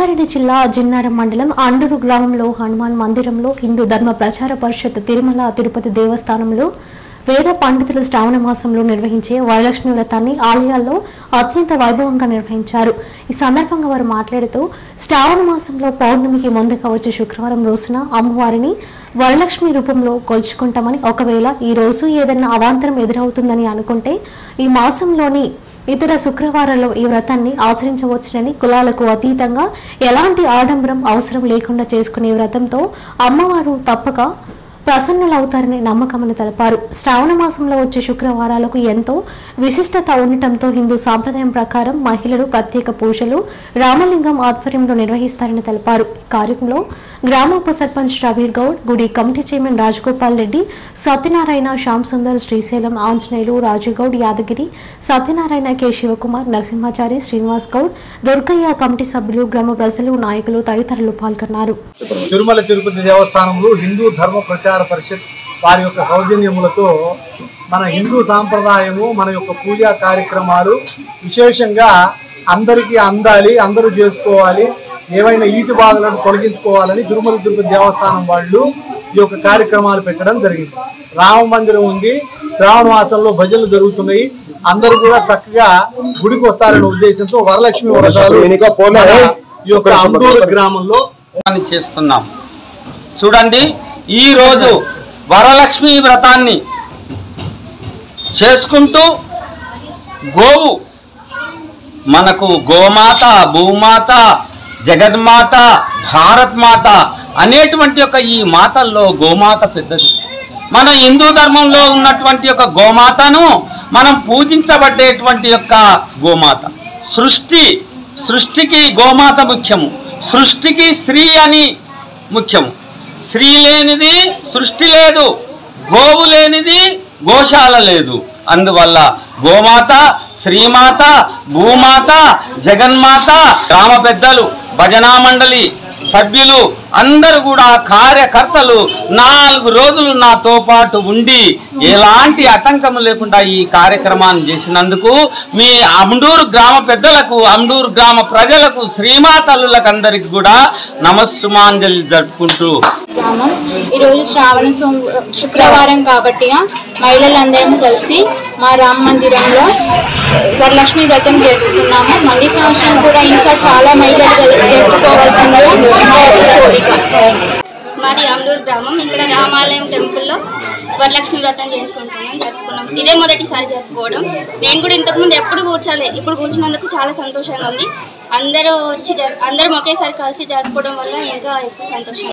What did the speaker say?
రంగారెడ్డి జిల్లా జిన్నారం మండలం అండూరు గ్రామంలో హనుమాన్ మందిరంలో హిందూ ధర్మ ప్రచార పరిషత్ తిరుమల తిరుపతి దేవస్థానంలో వేద పండితుల శ్రావణ మాసంలో నిర్వహించే వరలక్ష్మి వ్రతాన్ని ఆలయాల్లో అత్యంత వైభవంగా నిర్వహించారు ఈ సందర్భంగా వారు మాట్లాడుతూ శ్రావణ మాసంలో పౌర్ణమికి ముందుగా వచ్చే శుక్రవారం రోజున అమ్మవారిని వరలక్ష్మి రూపంలో కొలుచుకుంటామని ఒకవేళ ఈ రోజు ఏదైనా అవాంతరం ఎదురవుతుందని అనుకుంటే ఈ మాసంలోని ఇతర శుక్రవారాల్లో ఈ వ్రతాన్ని ఆచరించవచ్చునని కులాలకు అతీతంగా ఎలాంటి ఆడంబరం అవసరం లేకుండా చేసుకునే వ్రతంతో అమ్మవారు తప్పక ప్రసన్నులవుతారని నమ్మకమని తెలిపారు శ్రావణ మాసంలో వచ్చే శుక్రవారాలకు ఎంతో విశిష్టత ఉండటంతో హిందూ సాంప్రదాయం ప్రకారం మహిళలు ప్రత్యేక పూజలు రామలింగం ఆధ్వర్యంలో నిర్వహిస్తారని తెలిపారు ఈ కార్యక్రమంలో గ్రామ ఉప సర్పంచ్ రవీర్ గౌడ్ గుడి committee chairman Rajagopal Reddy Satyanarayana Shyam Sundar Srisailam Anjaneyulu Rajugoud Yadagiri Satyanarayana K Shivakumar Narasimhachari Srinivas Goud Durgaiah committee సభ్యులు గ్రామ ప్రజలు నాయకులు తదితరులు పాల్గొన్నారు తిరుమల తిరుపతి దేవస్థానంలో హిందూ ధర్మ ప్రచార పరిషత్ వారి యొక్క సౌజన్యములతో మన హిందూ సాంప్రదాయము మన యొక్క పూజా కార్యక్రమాలు విశేషంగా అందరికీ అందాలి అందరూ చేసుకోవాలి ఏవైనా ఈతి బాధలను తొలగించుకోవాలని తిరుమల తిరుపతి దేవస్థానం వాళ్ళు ఈ యొక్క కార్యక్రమాలు పెట్టడం జరిగింది రామ మందిరం ఉంది శ్రావణ మాసంలో భజనలు జరుగుతున్నాయి అందరూ కూడా చక్కగా గుడికి వస్తారనే ఉద్దేశంతో వరలక్ష్మి వ్రతాలు మన ఈ యొక్క అందూరు గ్రామంలో అని చేస్తున్నాం చూడండి ఈరోజు వరలక్ష్మి వ్రతాన్ని చేసుకుంటూ గోవు మనకు గోమాత భూమాత జగన్మాత భారత్ మాత అనేటువంటి యొక్క ఈ మాతల్లో గోమాత పెద్దది మన హిందూ ధర్మంలో ఉన్నటువంటి యొక్క గోమాతను మనం పూజించబడేటువంటి యొక్క గోమాత సృష్టి సృష్టికి గోమాత ముఖ్యము సృష్టికి స్త్రీ అని ముఖ్యము స్త్రీ లేనిది సృష్టి లేదు గోవు లేనిది గోశాల లేదు అందువల్ల గోమాత శ్రీమాత భూమాత జగన్మాత గ్రామ పెద్దలు భజనా మండలి సభ్యులు అందరూ కూడా కార్యకర్తలు నాలుగు రోజులు నాతో పాటు ఉండి ఎలాంటి ఆటంకం లేకుండా ఈ కార్యక్రమాన్ని చేసినందుకు మీ అమ్డూరు గ్రామ పెద్దలకు అమ్డూరు గ్రామ ప్రజలకు శ్రీమాతల్లులకు అందరికి కూడా నమస్సుమాంజలి జరుపుకుంటూ గ్రామం ఈరోజు శ్రావణ సోమ శుక్రవారం కాబట్టి మహిళలందరం కలిసి మా రామ మందిరంలో వరలక్ష్మి వ్రతం జరుపుకున్నాము మళ్ళీ సంవత్సరం కూడా ఇంకా చాలా మహిళలు జరు- జరుపుకోవాల్సిందిగా మా యొక్క కోరిక మాది అమలూరు గ్రామం ఇక్కడ రామాలయం టెంపుల్లో వరలక్ష్మి వ్రతం చేసుకుంటున్నాం జరుపుకున్నాం ఇదే మొదటిసారి జరుపుకోవడం నేను కూడా ఇంతకుముందు ఎప్పుడు కూర్చోలేదు ఇప్పుడు కూర్చున్నందుకు చాలా సంతోషంగా ఉంది అందరూ వచ్చి జరు అందరం ఒకేసారి కలిసి జరుపుకోవడం వల్ల ఇంకా ఎక్కువ సంతోషం